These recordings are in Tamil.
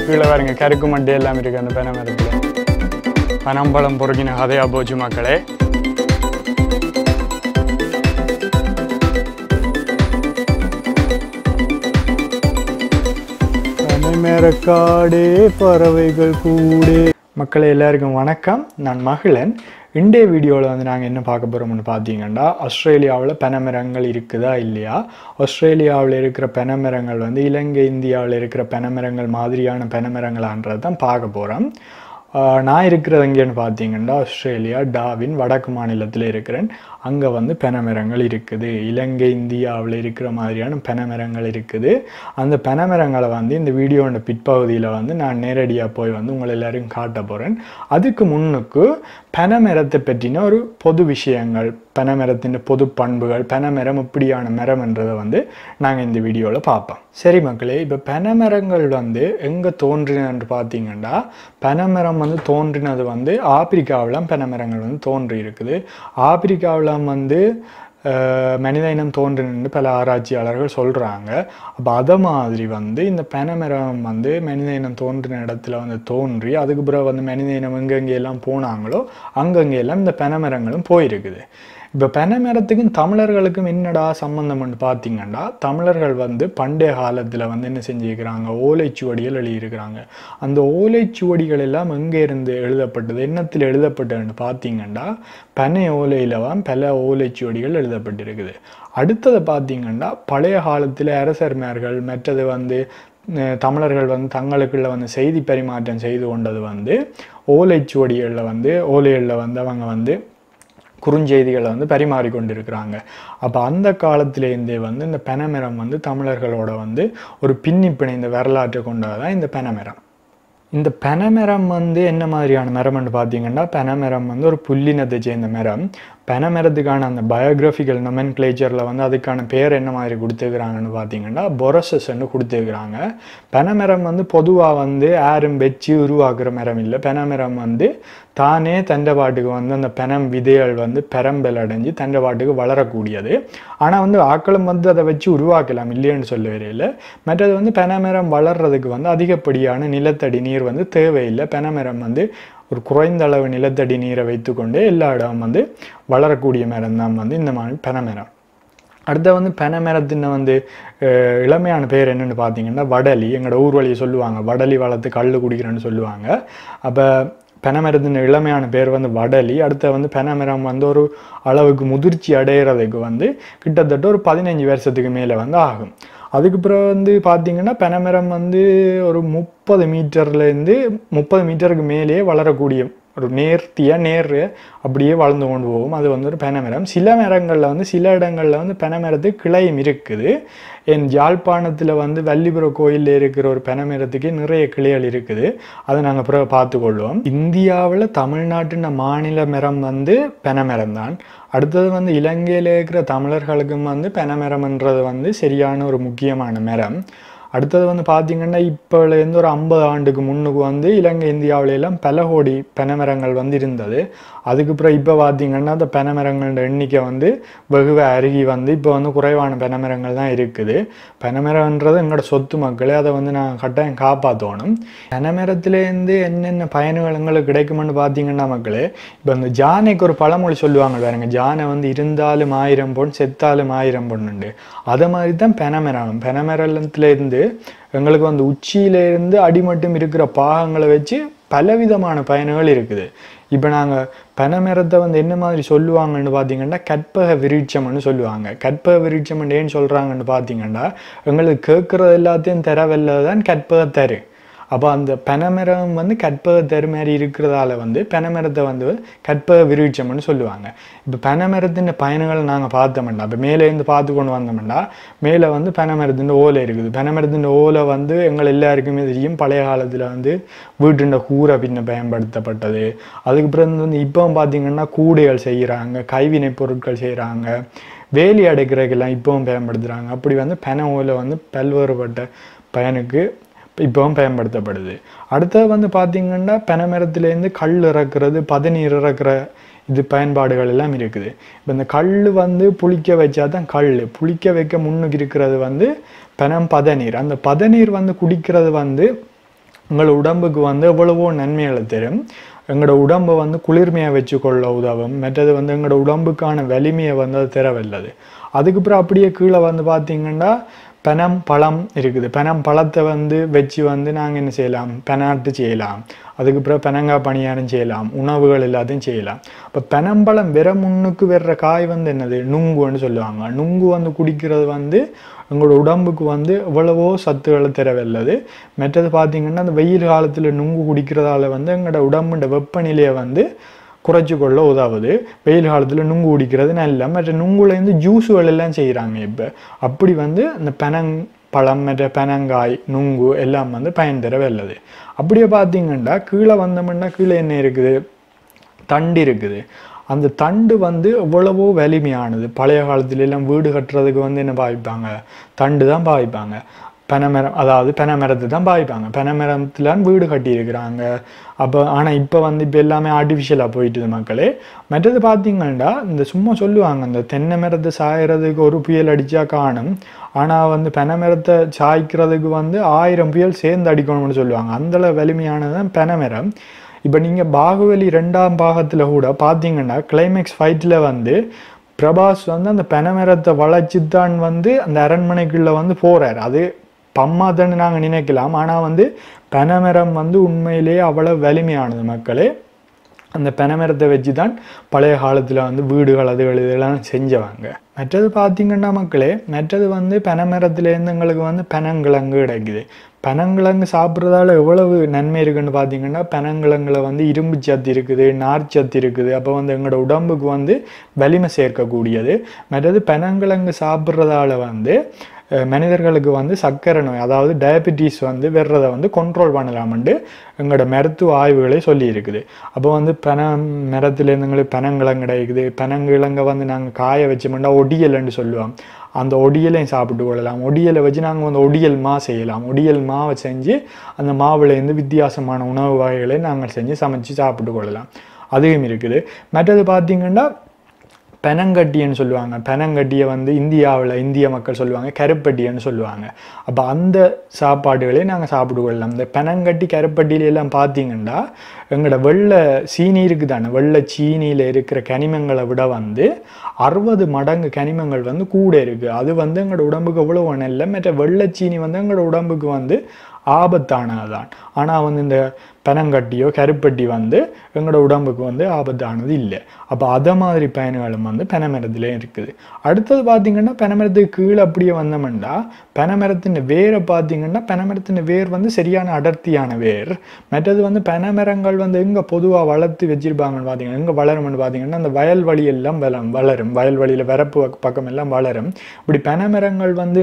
கீழே பாருங்க கருக்கு மட்டை எல்லாம் இருக்கு அந்த பனை மரத்தில் பனம்பழம் பொறுக்கின கதையா போச்சு மக்களே பனைமரக்காடே பறவைகள் கூடே மக்களே எல்லாருக்கும் வணக்கம் நான் மகிழன் இன்றைய வீடியோவில் வந்து நாங்கள் என்ன பார்க்க போகிறோம்னு பார்த்தீங்கன்னா ஆஸ்திரேலியாவில் பனைமரங்கள் இருக்குதா இல்லையா ஆஸ்திரேலியாவில் இருக்கிற பனைமரங்கள் வந்து இலங்கை இந்தியாவில் இருக்கிற பனைமரங்கள் மாதிரியான பனைமரங்களான்றது தான் பார்க்க போகிறோம் நான் இருக்கிறது எங்கேன்னு பார்த்தீங்கன்னா ஆஸ்திரேலியா டாவின் வடக்கு மாநிலத்தில் இருக்கிறேன் அங்கே வந்து பனைமரங்கள் இருக்குது இலங்கை இந்தியாவில் இருக்கிற மாதிரியான பனைமரங்கள் இருக்குது அந்த பனைமரங்களை வந்து இந்த வீடியோட பிற்பகுதியில் வந்து நான் நேரடியாக போய் வந்து உங்களை எல்லாரையும் காட்ட போகிறேன் அதுக்கு முன்னுக்கு பனைமரத்தை பற்றின ஒரு பொது விஷயங்கள் பனைமரத்தின் பொது பண்புகள் பனைமரம் இப்படியான மரம்ன்றதை வந்து நாங்கள் இந்த வீடியோவில் பார்ப்போம் சரி மக்களே இப்போ பனைமரங்கள் வந்து எங்கே தோன்றினன்னு பார்த்தீங்கன்னா பனைமரம் வந்து தோன்றினது வந்து ஆப்பிரிக்காவில் பனைமரங்கள் வந்து தோன்றி இருக்குது ஆப்பிரிக்காவில் வந்து அஹ், மனித இனம் தோன்றினு பல ஆராய்ச்சியாளர்கள் சொல்கிறாங்க அப்போ அதை மாதிரி வந்து இந்த பனைமரம் வந்து மனித இனம் தோன்றின இடத்துல வந்து தோன்றி அதுக்கு பிறகு வந்து மனித இனம் எங்கெங்கே எல்லாம் போனாங்களோ அங்கங்கே எல்லாம் இந்த பனைமரங்களும் போயிருக்குது இப்போ பனைமரத்துக்கும் தமிழர்களுக்கும் என்னடா சம்பந்தம்னு பார்த்தீங்கன்னா தமிழர்கள் வந்து பண்டைய காலத்தில் வந்து என்ன செஞ்சுருக்கிறாங்க ஓலைச்சுவடிகள் எழுதியிருக்கிறாங்க அந்த ஓலைச்சுவடிகள் எல்லாம் எங்கே இருந்து எழுதப்பட்டது என்னத்தில் எழுதப்பட்டதுன்னு பார்த்தீங்கன்னா பனை ஓலையில் தான் பல ஓலைச்சுவடிகள் எழுதப்பட்டிருக்குது அடுத்தது பார்த்தீங்கன்னா பழைய காலத்தில் அரசர்மார்கள் மற்றது வந்து அஹ், தமிழர்கள் வந்து தங்களுக்குள்ள வந்து செய்தி பரிமாற்றம் செய்து கொண்டது வந்து ஓலைச்சுவடிகளில் வந்து ஓலைகளில் வந்து அவங்க வந்து குறுஞ்செய்திகளை வந்து பரிமாறி கொண்டிருக்கிறாங்க அப்போ அந்த காலத்திலேருந்தே வந்து இந்த பெனமரம் வந்து தமிழர்களோட வந்து ஒரு பின்னி பிணைந்த வரலாற்றை கொண்டதான் இந்த பெனமரம் இந்த பெனமரம் வந்து என்ன மாதிரியான மரம்னு பார்த்தீங்கன்னா பெனமரம் வந்து ஒரு புல்லினத்தை சேர்ந்த மரம் பெனமரத்துக்கான அந்த பயோகிராஃபிக்கல் நொமென்க்ளேச்சரில் வந்து அதுக்கான பேர் என்ன மாதிரி கொடுத்துருக்குறாங்கன்னு பார்த்தீங்கன்னா பொரசஸ்ன்னு கொடுத்துருக்குறாங்க பெனமரம் வந்து பொதுவாக வந்து யாரும் வச்சு உருவாக்குற மரம் இல்லை பெனமரம் வந்து தானே தண்டை பாட்டுக்கு வந்து அந்த பெனம் விதைகள் வந்து பெரம்பல் அடைஞ்சு தண்டை பாட்டுக்கு வளரக்கூடியது ஆனால் வந்து ஆக்களும் வந்து அதை வச்சு உருவாக்கலாம் இல்லைன்னு சொல்ல வரையில் மற்றது வந்து பெனமரம் வளர்றதுக்கு வந்து அதிகப்படியான நிலத்தடி நீர் வந்து தேவையில்லை பெனமரம் வந்து ஒரு குறைந்த அளவு நிலத்தடி நீரை வைத்துக்கொண்டு எல்லா இடம் வந்து வளரக்கூடிய மரம் தான் வந்து இந்த மாதிரி பெனமரம் அடுத்த வந்து பெனமரத்தின் வந்து அஹ், இளமையான பேர் என்னன்னு பார்த்தீங்கன்னா வடலி எங்களோட ஊர் வழியை சொல்லுவாங்க வடலி வளர்த்து கல் குடிக்கிறேன்னு சொல்லுவாங்க அப்போ பெனமரத்தின் இளமையான பேர் வந்து வடலி அடுத்த வந்து பெனமரம் வந்து ஒரு அளவுக்கு முதிர்ச்சி அடையிறதுக்கு வந்து கிட்டத்தட்ட ஒரு பதினஞ்சு வருஷத்துக்கு மேலே வந்து ஆகும் அதுக்கு பிறகு வந்து பார்த்தீங்கன்னா பெனமரம் வந்து ஒரு முப்பது மீட்டர்லேருந்து முப்பது மீட்டருக்கு மேலேயே வளரக்கூடிய ஒரு நேர்த்தியாக நேர் அப்படியே வளர்ந்து கொண்டு போகும் அது வந்து ஒரு பெனமரம் சில மரங்களில் வந்து சில இடங்களில் வந்து பெனமரத்துக்கு கிளையும் இருக்குது என் யாழ்ப்பாணத்தில் வந்து வள்ளிபுர கோயிலில் இருக்கிற ஒரு பெனமரத்துக்கு நிறைய கிளைகள் இருக்குது அதை நாங்கள் பிறகு பார்த்துக்கொள்வோம் இந்தியாவில் தமிழ்நாட்டின் மாநில மரம் வந்து பெனமரம் தான் அடுத்தது வந்து இலங்கையில் இருக்கிற தமிழர்களுக்கும் வந்து பெனமரம்ன்றது வந்து சரியான ஒரு முக்கியமான மரம் அடுத்தது வந்து பார்த்தீங்கன்னா இப்போலேருந்து ஒரு ஐம்பது ஆண்டுக்கு முன்னுக்கு வந்து இலங்கை இந்தியாவில எல்லாம் பல கோடி பெனமரங்கள் வந்து இருந்தது அதுக்கு அப்புறம் இப்போ பார்த்தீங்கன்னா அந்த பெனமரங்களோட எண்ணிக்கை வந்து வெகுவே அருகி வந்து இப்போ வந்து குறைவான பெனமரங்கள் தான் இருக்குது பெனமரம்ன்றது எங்களோட சொத்து மக்களே அதை வந்து நான் கட்டாயம் காப்பாற்றணும் பெனமரத்துலேருந்து என்னென்ன பயன்கள் எங்களுக்கு கிடைக்கும்னு பார்த்தீங்கன்னா மக்களே இப்போ இந்த ஜானைக்கு ஒரு பழமொழி சொல்லுவாங்க பாருங்க ஜானை வந்து இருந்தாலும் ஆயிரம் பொன் செத்தாலும் ஆயிரம் பொண்ணுண்டு அதை மாதிரி தான் பெனமரம் பெனமரத்துலேருந்து எங்களுக்கு வந்து உச்சியிலேருந்து அடிமட்டும் இருக்கிற பாகங்களை வச்சு பலவிதமான பயன்கள் இருக்குது இப்போ நாங்கள் பனைமரத்தை வந்து என்ன மாதிரி சொல்லுவாங்கன்னு பார்த்தீங்கன்னா கற்பக விருட்சம்னு சொல்லுவாங்க கற்பக விருட்சம் ஏன்னு சொல்கிறாங்கன்னு பார்த்தீங்கன்னா எங்களுக்கு கேட்குறது எல்லாத்தையும் தரவில்லை தான் கற்பக தரு அப்போ அந்த பனைமரம் வந்து கற்பக தரு மாதிரி இருக்கிறதால வந்து பனைமரத்தை வந்து கற்பக விருட்சம்னு சொல்லுவாங்க இப்போ பனைமரத்தின் பயன்களை நாங்கள் பார்த்தோம்னா இப்போ மேலேருந்து பார்த்து கொண்டு வந்தோம்னா மேலே வந்து பனைமரத்தின் ஓலை இருக்குது பனைமரத்தின் ஓலை வந்து எங்கள் எல்லாருக்குமே தெரியும் பழைய காலத்தில் வந்து வீட்டுண்ட கூரை பின்ன பயன்படுத்தப்பட்டது அதுக்கப்புறம் வந்து இப்போ பார்த்தீங்கன்னா கூடைகள் செய்கிறாங்க கைவினை பொருட்கள் செய்கிறாங்க வேலி அடைக்கிறதுக்கெல்லாம் இப்போவும் பயன்படுத்துகிறாங்க அப்படி வந்து பனை ஓலை வந்து பல்வேறுபட்ட பயனுக்கு இப்போவும் பயன்படுத்தப்படுது அடுத்தது வந்து பார்த்தீங்கன்னா பனைமரத்துலேருந்து கல் இறக்குறது பதநீர் இறக்குற இது பயன்பாடுகள் எல்லாம் இருக்குது இப்போ இந்த கல் வந்து புளிக்க வச்சா தான் கல் புளிக்க வைக்க முன்னுக்கு இருக்கிறது வந்து பனம் பதநீர் அந்த பதநீர் வந்து குடிக்கிறது வந்து உங்கள் உடம்புக்கு வந்து எவ்வளவோ நன்மைகளை தரும் எங்களோட உடம்பை வந்து குளிர்மையாக வச்சுக்கொள்ள உதவும் மற்றது வந்து எங்களோட உடம்புக்கான வலிமையை வந்து அது தரவல்லது அதுக்கப்புறம் அப்படியே கீழே வந்து பார்த்தீங்கன்னா பனம் பழம் இருக்குது பனம் பழத்தை வந்து வச்சு வந்து நாங்கள் என்ன செய்யலாம் பெனாட்டு செய்யலாம் அதுக்கப்புறம் பெனங்காய் பணியாரம் செய்யலாம் உணவுகள் எல்லாத்தையும் செய்யலாம் இப்போ பெனம்பழம் வெற முன்னுக்கு வர்ற காய் வந்து என்னது நுங்குன்னு சொல்லுவாங்க நுங்கு வந்து குடிக்கிறது வந்து எங்களோட உடம்புக்கு வந்து எவ்வளவோ சத்துக்களை தரவல்லது மற்றது பார்த்தீங்கன்னா அந்த வெயில் காலத்தில் நுங்கு குடிக்கிறதால வந்து எங்களோட உடம்புட வெப்பநிலையை வந்து குறைச்சி கொள்ள உதவுது வெயில் காலத்தில் நுங்கு குடிக்கிறது நல்ல மற்ற நுங்குலேருந்து ஜூஸுகள் எல்லாம் செய்கிறாங்க இப்போ அப்படி வந்து அந்த பெனங் பழம் மற்ற பெனங்காய் நுங்கு எல்லாம் வந்து பயன் தர வல்லது அப்படியே பார்த்தீங்கன்னா கீழே வந்தோம்னா கீழே என்ன இருக்குது தண்டு இருக்குது அந்த தண்டு வந்து எவ்வளவோ வலிமையானது பழைய காலத்துல எல்லாம் வீடு கட்டுறதுக்கு வந்து என்ன பாவிப்பாங்க தண்டு தான் பாவிப்பாங்க பனைமரம் அதாவது பனைமரத்தை தான் பாவிப்பாங்க பனைமரத்துலான் வீடு கட்டியிருக்கிறாங்க அப்போ ஆனால் இப்போ வந்து இப்போ எல்லாமே ஆர்டிஃபிஷியலாக போயிட்டுது மக்களே மற்றது பார்த்தீங்கன்னா இந்த சும்மா சொல்லுவாங்க இந்த தென்னை மரத்தை சாயறதுக்கு ஒரு புயல் அடித்தா காணும் ஆனால் வந்து பனை மரத்தை சாய்க்கிறதுக்கு வந்து ஆயிரம் புயல் சேர்ந்து அடிக்கணும்னு சொல்லுவாங்க அந்தளவு வலிமையானது தான் பனைமரம் இப்போ நீங்கள் பாகுபலி ரெண்டாம் பாகத்தில் கூட பார்த்தீங்கன்னா கிளைமேக்ஸ் ஃபைட்டில் வந்து பிரபாஸ் வந்து அந்த பெனமரத்தை வளைச்சு தான் வந்து அந்த அரண்மனைக்குள்ளே வந்து போகிறார் அது பம்மாதன்னு நாங்கள் நினைக்கலாம் ஆனால் வந்து பெனமரம் வந்து உண்மையிலேயே அவ்வளோ வலிமையானது மக்களே அந்த பெனமரத்தை வச்சு தான் பழைய காலத்தில் வந்து வீடுகள் அதுகள் இதெல்லாம் செஞ்சவங்க மற்றது பார்த்தீங்கன்னா மக்களே மற்றது வந்து பெனமரத்துலேருந்து எங்களுக்கு வந்து பெனங்கிழங்கு கிடைக்குது பெனங்கிழங்கு சாப்பிட்றதால எவ்வளவு நன்மை இருக்குன்னு பார்த்தீங்கன்னா பெனங்கிழங்குல வந்து இரும்பு சத்து இருக்குது நார் சத்து இருக்குது அப்போ வந்து எங்களோட உடம்புக்கு வந்து வலிமை சேர்க்கக்கூடியது மற்றது பெனங்கிழங்கு சாப்பிட்றதால வந்து அஹ், மனிதர்களுக்கு வந்து சர்க்கரை நோய் அதாவது டயபெட்டிஸ் வந்து வர்றதை வந்து கண்ட்ரோல் பண்ணலாம்னு எங்களோட மருத்துவ ஆய்வுகளே சொல்லி இருக்குது அப்போ வந்து பன மரத்துலேருந்து எங்களுக்கு பனங்கிழங்கு கிடைக்குது பனங்கிழங்கை வந்து நாங்கள் காய வச்சோம்னா ஒடியல்னு சொல்லுவோம் அந்த ஒடியலையும் சாப்பிட்டு கொள்ளலாம் ஒடியலை வச்சு நாங்கள் வந்து ஒடியல் மா செய்யலாம் ஒடியல் மாவை செஞ்சு அந்த மாவுலேருந்து வித்தியாசமான உணவு வகைகளை நாங்கள் செஞ்சு சமைச்சு சாப்பிட்டு கொள்ளலாம் அதுவும் இருக்குது மற்றது பார்த்தீங்கன்னா பெனங்கட்டின்னு சொல்லுவாங்க பெனங்கட்டியை வந்து இந்தியாவில் இந்திய மக்கள் சொல்லுவாங்க கருப்பட்டின்னு சொல்லுவாங்க அப்போ அந்த சாப்பாடுகளே நாங்கள் சாப்பிட்டு கொள்ளலாம் இந்த பெனங்கட்டி கருப்பட்டியில எல்லாம் பார்த்தீங்கன்னா எங்களோட வெள்ளை சீனி இருக்குதானே வெள்ளை சீனியில் இருக்கிற கனிமங்களை விட வந்து அறுபது மடங்கு கனிமங்கள் வந்து கூட இருக்குது அது வந்து எங்களோட உடம்புக்கு எவ்வளோ நல்ல மற்ற வெள்ளை சீனி வந்து எங்களோட உடம்புக்கு வந்து ஆபத்தானது தான் ஆனால் வந்து இந்த பெனங்கட்டியோ கருப்பட்டி வந்து எங்களோட உடம்புக்கு வந்து ஆபத்தானது இல்லை அப்போ அதை மாதிரி பயன்களும் வந்து பெனமரத்துலேயும் இருக்குது அடுத்தது பார்த்தீங்கன்னா பெனமரத்துக்கு கீழே அப்படியே வந்தோம்னா பெனமரத்தின் வேரை பார்த்தீங்கன்னா பெனமரத்தின் வேர் வந்து சரியான அடர்த்தியான வேர் மற்றது வந்து பெனமரங்கள் வந்து எங்கே பொதுவாக வளர்த்து வச்சிருப்பாங்கன்னு பார்த்தீங்கன்னா எங்கே வளரும்னு பார்த்தீங்கன்னா அந்த வயல்வெளி எல்லாம் வளம் வளரும் வயல்வெளியில் வரப்பு பக்கம் எல்லாம் வளரும் இப்படி பெனமரங்கள் வந்து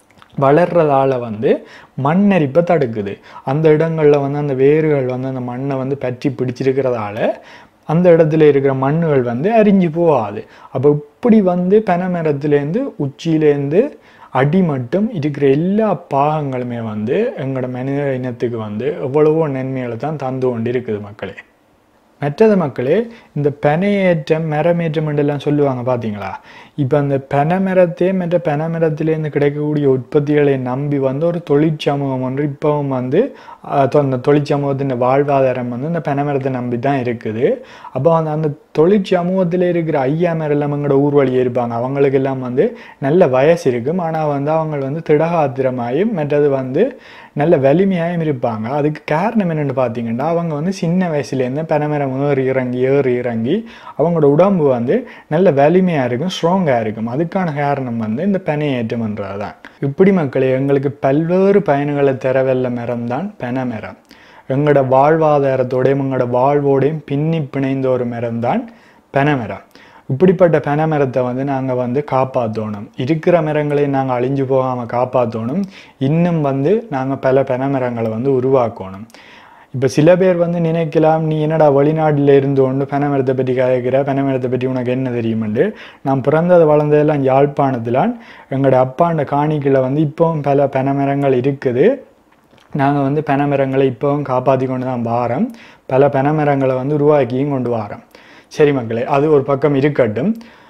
வளர்றதால வந்து மண்ணரிப்பை தடுக்குது அந்த இடங்களில் வந்து அந்த வேர்கள் வந்து அந்த மண்ணை வந்து பற்றி பிடிச்சிருக்கிறதால அந்த இடத்துல இருக்கிற மண்ணுகள் வந்து அரிஞ்சு போகாது அப்போ இப்படி வந்து பனைமரத்துலேருந்து உச்சியிலேருந்து அடி மட்டும் இருக்கிற எல்லா பாகங்களுமே வந்து எங்களோட மனித இனத்துக்கு வந்து எவ்வளவோ நன்மைகளை தான் தந்து கொண்டு இருக்குது மக்களே மற்றது மக்களே இந்த பனையேற்றம் மரமேற்றம் எல்லாம் சொல்லுவாங்க பார்த்தீங்களா இப்போ அந்த பனைமரத்தையே மற்ற பனைமரத்திலேருந்து கிடைக்கக்கூடிய உற்பத்திகளை நம்பி வந்து ஒரு தொழிற்சமூகம் ஒன்று இப்போவும் வந்து ஆஹ், தொ- அந்த தொழிற்சமூகத்தின் வாழ்வாதாரம் வந்து இந்த பனைமரத்தை நம்பி தான் இருக்குது அப்போ அந்த அந்த தொழிற்சமூகத்தில் இருக்கிற ஐயா எல்லாம் எங்களோட ஊர் வழியே இருப்பாங்க அவங்களுக்கு எல்லாம் வந்து நல்ல வயசு இருக்கும் ஆனால் வந்து அவங்க வந்து திடகாத்திரமாயும் மற்றது வந்து நல்ல வலிமையாயும் இருப்பாங்க அதுக்கு காரணம் என்னென்னு பார்த்தீங்கன்னா அவங்க வந்து சின்ன வயசுலேருந்து பனைமரம் ஏறி இறங்கி ஏறி இறங்கி அவங்களோட உடம்பு வந்து நல்ல வலிமையாக இருக்கும் ஸ்ட்ராங்காக இருக்கும் அதுக்கான காரணம் வந்து இந்த பனையேற்றம்ன்றது தான் இப்படி மக்களே எங்களுக்கு பல்வேறு பயன்களை தரவல்ல மரம் தான் பனைமரம் எங்களோட வாழ்வாதாரத்தோடையும் எங்களோட வாழ்வோடையும் பின்னி பிணைந்த ஒரு மரம் தான் பனைமரம் இப்படிப்பட்ட பனைமரத்தை வந்து நாங்கள் வந்து காப்பாற்றணும் இருக்கிற மரங்களை நாங்கள் அழிஞ்சு போகாமல் காப்பாற்றணும் இன்னும் வந்து நாங்கள் பல பனைமரங்களை வந்து உருவாக்கணும் இப்போ சில பேர் வந்து நினைக்கலாம் நீ என்னடா வெளிநாட்டில் இருந்து ஒன்று பனைமரத்தை பற்றி கேட்குற பனைமரத்தை பற்றி உனக்கு என்ன தெரியுமெண்டு நான் பிறந்தது வளர்ந்ததெல்லாம் யாழ்ப்பாணத்திலான் எங்களோட அப்பாண்ட காணிக்கில் வந்து இப்போவும் பல பனைமரங்கள் இருக்குது நாங்கள் வந்து பனைமரங்களை இப்போவும் காப்பாற்றி கொண்டு தான் வாரோம் பல பனைமரங்களை வந்து உருவாக்கியும் கொண்டு வாரோம் சரி மக்களே அது ஒரு பக்கம் இருக்கட்டும்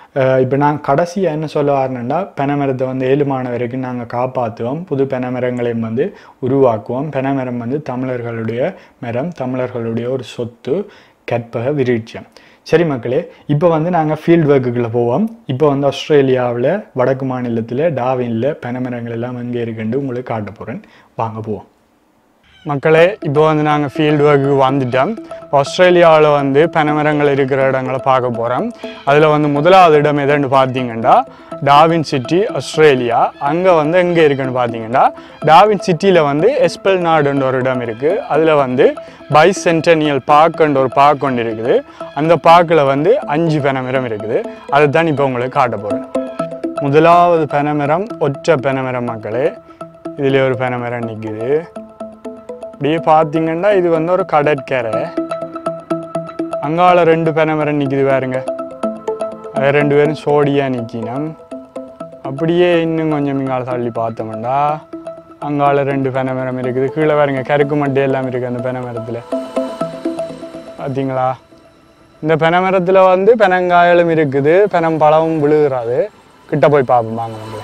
இப்போ நான் கடைசியாக என்ன சொல்ல வரணுன்னா பெனமரத்தை வந்து ஏழுமான வரைக்கும் நாங்கள் காப்பாற்றுவோம் புது பெனமரங்களையும் வந்து உருவாக்குவோம் பெனமரம் வந்து தமிழர்களுடைய மரம் தமிழர்களுடைய ஒரு சொத்து கற்பக விருட்சம் சரி மக்களே இப்போ வந்து நாங்கள் ஃபீல்ட் ஒர்க்குக்குள்ளே போவோம் இப்போ வந்து ஆஸ்திரேலியாவில் வடக்கு மாநிலத்தில் டாவினில் பெனமரங்கள் எல்லாம் எங்கே இருக்குன்னு உங்களுக்கு காட்ட போகிறேன் வாங்க போவோம் மக்களே இப்போ வந்து நாங்கள் ஃபீல்டு ஒர்க்கு வந்துட்டோம் ஆஸ்திரேலியாவில் வந்து பனைமரங்கள் இருக்கிற இடங்களை பார்க்க போகிறோம் அதில் வந்து முதலாவது இடம் எதுன்னு பார்த்தீங்கன்னா டாவின் சிட்டி ஆஸ்திரேலியா அங்கே வந்து எங்கே இருக்குன்னு பார்த்தீங்கன்னா டாவின் சிட்டியில் வந்து எஸ்பெல் நாடுன்ற ஒரு இடம் இருக்குது அதில் வந்து பை சென்டனியல் பார்க்குன்ற ஒரு பார்க் ஒன்று இருக்குது அந்த பார்க்கில் வந்து அஞ்சு பனைமரம் இருக்குது அதை தான் இப்போ உங்களுக்கு காட்ட போகிறேன் முதலாவது பனைமரம் ஒற்றை பனைமரம் மக்களே இதில் ஒரு பனைமரம் நிற்குது அப்படியே பார்த்தீங்கன்னா இது வந்து ஒரு கடற்கரை அங்கால ரெண்டு பனைமரம் நிற்கிது பாருங்க அது ரெண்டு பேரும் சோடியா நிற்கினோம் அப்படியே இன்னும் கொஞ்சம் இங்கால தள்ளி பார்த்தோம்டா அங்கால ரெண்டு பனைமரம் இருக்குது கீழே பாருங்க கருக்கு மட்டை எல்லாம் இருக்குது அந்த பனைமரத்தில் பார்த்தீங்களா இந்த பனைமரத்தில் வந்து பெனங்காயலும் இருக்குது பெனம்பழமும் விழுகிறாது கிட்ட போய் பார்ப்போம் வாங்க நம்மள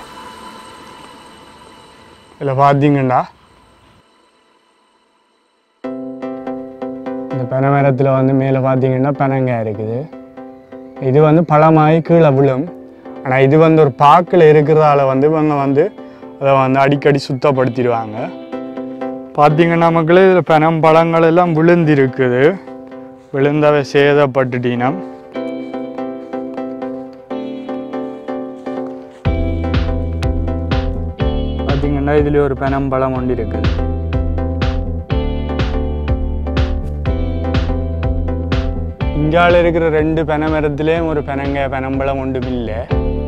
இதில் பார்த்தீங்கன்னா இந்த பனை மரத்தில் வந்து மேலே பார்த்தீங்கன்னா பனங்காய் இருக்குது இது வந்து பழமாகி கீழே விழும் ஆனால் இது வந்து ஒரு பாக்கில் இருக்கிறதால வந்து இவங்க வந்து அதை வந்து அடிக்கடி சுத்தப்படுத்திடுவாங்க பார்த்தீங்கன்னா மக்களே இதில் பனம் பழங்கள் எல்லாம் விழுந்திருக்குது விழுந்தவை சேதப்பட்டுட்டீங்கன்னா பார்த்தீங்கன்னா இதுல ஒரு பனம்பழம் ஒன்று இருக்குது இங்கால இருக்கிற ரெண்டு பனை மரத்துலேயும் ஒரு பனங்காய் பனம்பழம் ஒன்றும் இல்லை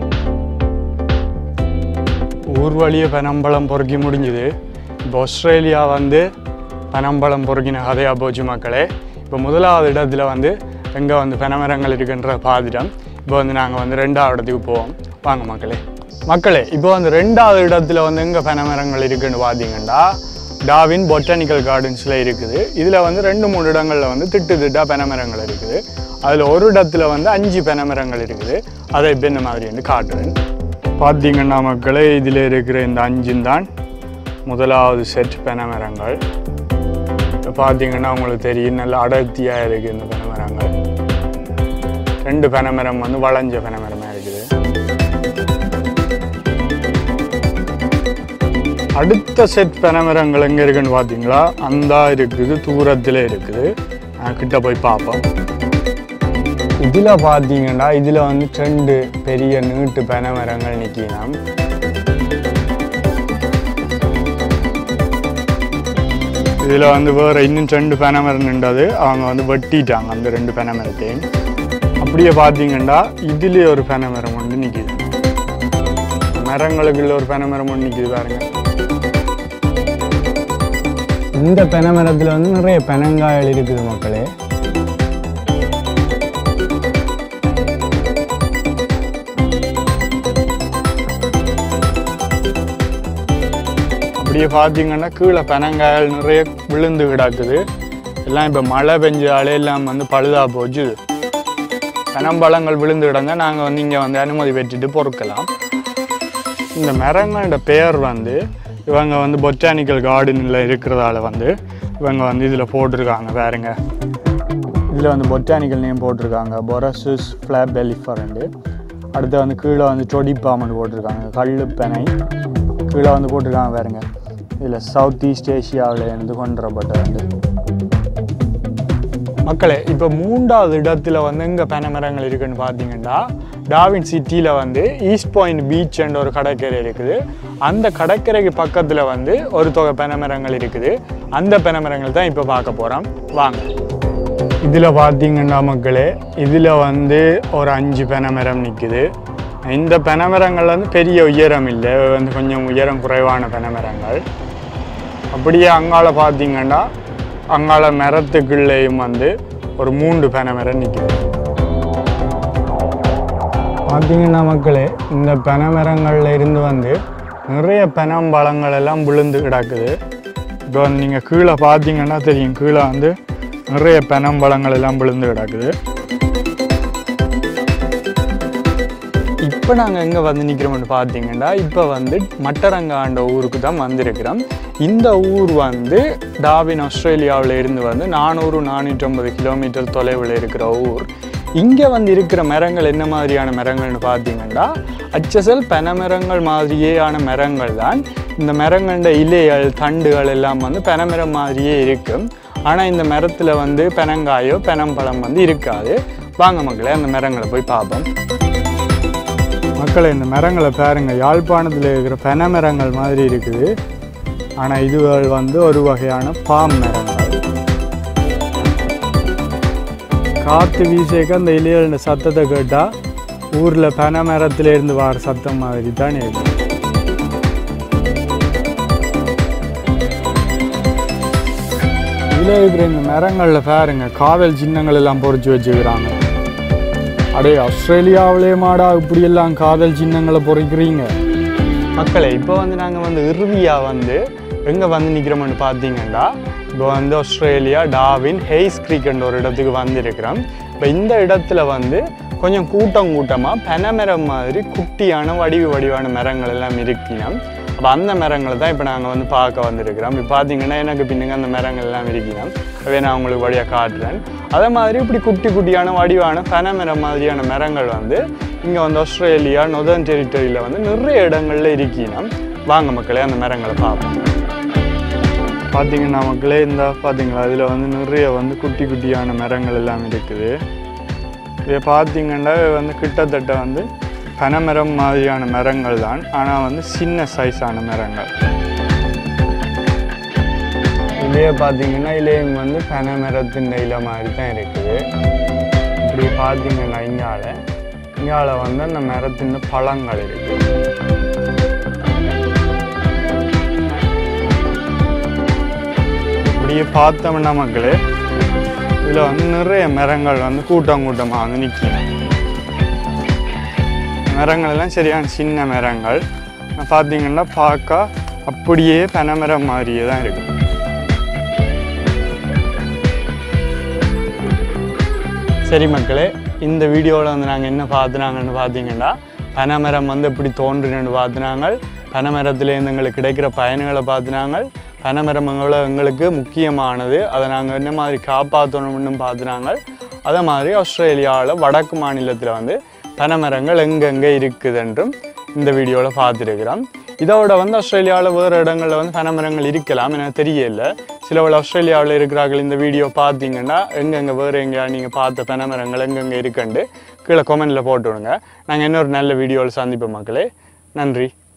ஊர் வழிய பனம்பழம் பொறுக்கி முடிஞ்சுது இப்போ ஆஸ்திரேலியா வந்து பனம்பழம் பொறுக்கின கதையாக போச்சு மக்களே இப்போ முதலாவது இடத்துல வந்து எங்கே வந்து பனைமரங்கள் இருக்குன்ற பாதிடம் இப்போ வந்து நாங்கள் வந்து ரெண்டாவது இடத்துக்கு போவோம் வாங்க மக்களே மக்களே இப்போ வந்து ரெண்டாவது இடத்துல வந்து எங்கே பனைமரங்கள் இருக்குன்னு பார்த்தீங்கன்னா டாவின் பொட்டானிக்கல் கார்டன்ஸில் இருக்குது இதில் வந்து ரெண்டு மூணு இடங்களில் வந்து திட்டு திட்டா பெனமரங்கள் இருக்குது அதில் ஒரு இடத்துல வந்து அஞ்சு பெனமரங்கள் இருக்குது அதை இப்போ இந்த மாதிரி வந்து காட்டுறேன் பார்த்தீங்கன்னா மக்களே இதில் இருக்கிற இந்த அஞ்சும் தான் முதலாவது செட் பெனமரங்கள் இப்போ பார்த்தீங்கன்னா உங்களுக்கு தெரியும் நல்ல அடர்த்தியாக இருக்குது இந்த பெனமரங்கள் ரெண்டு பெனமரம் வந்து வளைஞ்ச பெனமரமாக இருக்குது அடுத்த செட் பெனமரங்கள் எங்கே இருக்குன்னு பார்த்தீங்களா அந்த இருக்குது தூரத்தில் இருக்குது நான் கிட்ட போய் பார்ப்போம் இதில் பார்த்தீங்கன்னா இதில் வந்து ரெண்டு பெரிய நீட்டு பெனமரங்கள் நிற்கலாம் இதில் வந்து வேறு இன்னும் ரெண்டு பெனமரம் நின்றது அவங்க வந்து வெட்டிட்டாங்க அந்த ரெண்டு பெனமரத்தையும் அப்படியே பார்த்தீங்கன்னா இதுலேயே ஒரு பெனமரம் ஒன்று நிற்கிது மரங்களுக்குள்ள ஒரு பெனமரம் ஒன்று நிற்கிது பாருங்க இந்த பெனை மரத்தில் வந்து நிறைய பெனங்காயல் இருக்குது மக்களே அப்படியே பார்த்தீங்கன்னா கீழே பெனங்காயல் நிறைய விழுந்து கிடக்குது எல்லாம் இப்போ மழை பெஞ்சாலே எல்லாம் வந்து பழுதா போச்சு பனம்பழங்கள் விழுந்து கிடந்தா நாங்கள் வந்து இங்கே வந்து அனுமதி பெற்றுட்டு பொறுக்கலாம் இந்த மரங்களோட பெயர் வந்து இவங்க வந்து பொட்டானிக்கல் கார்டனில் இருக்கிறதால வந்து இவங்க வந்து இதில் போட்டிருக்காங்க பாருங்க இதில் வந்து பொட்டானிக்கல் நேம் போட்டிருக்காங்க பொரசிஸ் ஃப்ளாப் எலிஃபரண்டு அடுத்து வந்து கீழே வந்து டொடிப்பாமன் போட்டிருக்காங்க கல்லுப்பனை கீழே வந்து போட்டிருக்காங்க பாருங்க இதில் சவுத் ஈஸ்ட் ஏஷியாவில் இருந்து கொண்டுறப்பட்ட வந்து மக்களே இப்போ மூன்றாவது இடத்துல வந்து எங்கே பனை மரங்கள் இருக்குன்னு பார்த்தீங்கன்னா டாவின் சிட்டியில் வந்து ஈஸ்ட் பாயிண்ட் பீச் என்ற ஒரு கடற்கரை இருக்குது அந்த கடற்கரைக்கு பக்கத்தில் வந்து ஒரு தொகை பனை மரங்கள் இருக்குது அந்த பனை மரங்கள் தான் இப்போ பார்க்க போகிறோம் வாங்க இதில் பார்த்தீங்கன்னா மக்களே இதில் வந்து ஒரு அஞ்சு பனை மரம் நிற்குது இந்த பனை மரங்கள் வந்து பெரிய உயரம் இல்லை வந்து கொஞ்சம் உயரம் குறைவான பனை மரங்கள் அப்படியே அங்கால பார்த்தீங்கன்னா அங்கால மரத்துக்குள்ளேயும் வந்து ஒரு மூன்று பனை மரம் நிற்குது பார்த்தீங்கன்னா மக்களே இந்த பனை மரங்கள்ல இருந்து வந்து நிறைய பனம்பழங்கள் எல்லாம் விழுந்து கிடக்குது இப்போ வந்து நீங்கள் கீழே பார்த்தீங்கன்னா தெரியும் கீழே வந்து நிறைய பனம்பழங்கள் எல்லாம் விழுந்து கிடக்குது இப்போ நாங்கள் எங்கே வந்து நிற்கிறோம்னு பார்த்தீங்கன்னா இப்போ வந்து மட்டரங்காண்ட ஊருக்கு தான் வந்திருக்கிறோம் இந்த ஊர் வந்து டாவின் ஆஸ்திரேலியாவில் இருந்து வந்து நானூறு நானூற்றம்பது கிலோமீட்டர் தொலைவில் இருக்கிற ஊர் இங்கே வந்து இருக்கிற மரங்கள் என்ன மாதிரியான மரங்கள்னு பார்த்தீங்கன்னா அச்சசல் பனைமரங்கள் மாதிரியேயான மரங்கள் தான் இந்த மரங்களோட இலைகள் தண்டுகள் எல்லாம் வந்து பனைமரம் மாதிரியே இருக்கும் ஆனால் இந்த மரத்தில் வந்து பெனங்காயோ பெனம்பழம் வந்து இருக்காது வாங்க மக்களே அந்த மரங்களை போய் பார்ப்போம் மக்களை இந்த மரங்களை பாருங்க யாழ்ப்பாணத்தில் இருக்கிற பென மரங்கள் மாதிரி இருக்குது ஆனால் இதுகள் வந்து ஒரு வகையான பாம் மரங்கள் காற்று வீசேக்க அந்த இலையோட சத்தத்தை கேட்டால் ஊரில் பனை மரத்துல இருந்து வர சத்தம் மாதிரி தான் இருக்கும் இதில் இருக்கிற இந்த மரங்களில் பாருங்க காதல் சின்னங்கள் எல்லாம் பொறிச்சு வச்சுக்கிறாங்க அடே ஆஸ்திரேலியாவிலே மாடா இப்படியெல்லாம் காதல் சின்னங்களை பொறிக்கிறீங்க மக்களே இப்போ வந்து நாங்கள் வந்து இறுதியாக வந்து எங்கே வந்து நிற்கிறோம்னு பார்த்தீங்கன்னா இப்போ வந்து ஆஸ்திரேலியா டாவின் ஹெய்ஸ் கிரீக்ன்ற ஒரு இடத்துக்கு வந்திருக்கிறோம் இப்போ இந்த இடத்துல வந்து கொஞ்சம் கூட்டம் கூட்டமாக பெனமரம் மாதிரி குட்டியான வடிவு வடிவான மரங்கள் எல்லாம் இருக்கணும் அப்போ அந்த மரங்களை தான் இப்போ நாங்கள் வந்து பார்க்க வந்திருக்கிறோம் இப்போ பார்த்தீங்கன்னா எனக்கு பின்னுங்க அந்த மரங்கள் எல்லாம் இருக்கணும் அவே நான் உங்களுக்கு வழியாக காட்டுறேன் அதே மாதிரி இப்படி குட்டி குட்டியான வடிவான பனைமரம் மாதிரியான மரங்கள் வந்து இங்கே வந்து ஆஸ்திரேலியா நொதர்ன் டெரிட்டரியில் வந்து நிறைய இடங்கள்ல இருக்கணும் வாங்க மக்களே அந்த மரங்களை பார்ப்போம் பார்த்தீங்கன்னா மக்களே இந்த பார்த்தீங்களா அதில் வந்து நிறைய வந்து குட்டி குட்டியான மரங்கள் எல்லாம் இருக்குது இதை பார்த்தீங்கன்னா வந்து கிட்டத்தட்ட வந்து பனைமரம் மாதிரியான மரங்கள் தான் ஆனால் வந்து சின்ன சைஸான மரங்கள் இலையை பார்த்தீங்கன்னா இலையும் வந்து பனைமரத்தின் இலை மாதிரி தான் இருக்குது இப்படி பார்த்தீங்கன்னா இங்கால இங்கால வந்து அந்த மரத்தின் பழங்கள் இருக்குது இப்படியே பார்த்தோம்னா மக்களே இதில் வந்து நிறைய மரங்கள் வந்து கூட்டம் கூட்டமாக வந்து நிற்கும் மரங்கள் எல்லாம் சரியான சின்ன மரங்கள் பார்த்தீங்கன்னா பார்க்க அப்படியே பனைமரம் மாதிரியே தான் இருக்கும் சரி மக்களே இந்த வீடியோவில் வந்து நாங்கள் என்ன பார்த்துனாங்கன்னு பார்த்தீங்கன்னா பனைமரம் வந்து எப்படி தோன்றுன்னு பார்த்துனாங்க பனைமரத்துலேருந்து எங்களுக்கு கிடைக்கிற பயன்களை பார்த்துனாங்க பனைமரம் எங்களை எங்களுக்கு முக்கியமானது அதை நாங்கள் என்ன மாதிரி காப்பாற்றணும்னு பார்த்துனாங்க அதே மாதிரி ஆஸ்திரேலியாவில் வடக்கு மாநிலத்தில் வந்து பனைமரங்கள் எங்கெங்கே இருக்குதுன்றும் இந்த வீடியோவில் பார்த்துருக்குறோம் இதோட வந்து ஆஸ்திரேலியாவில் வேறு இடங்களில் வந்து பனைமரங்கள் இருக்கலாம் எனக்கு தெரியல சிலவள் ஆஸ்திரேலியாவில் இருக்கிறார்கள் இந்த வீடியோ பார்த்தீங்கன்னா எங்கெங்கே வேறு எங்கேயா நீங்கள் பார்த்த பனைமரங்கள் எங்கெங்கே இருக்குண்டு கீழே கொமெண்டில் போட்டு விடுங்க நாங்கள் இன்னொரு நல்ல வீடியோவில் சந்திப்போம் மக்களே நன்றி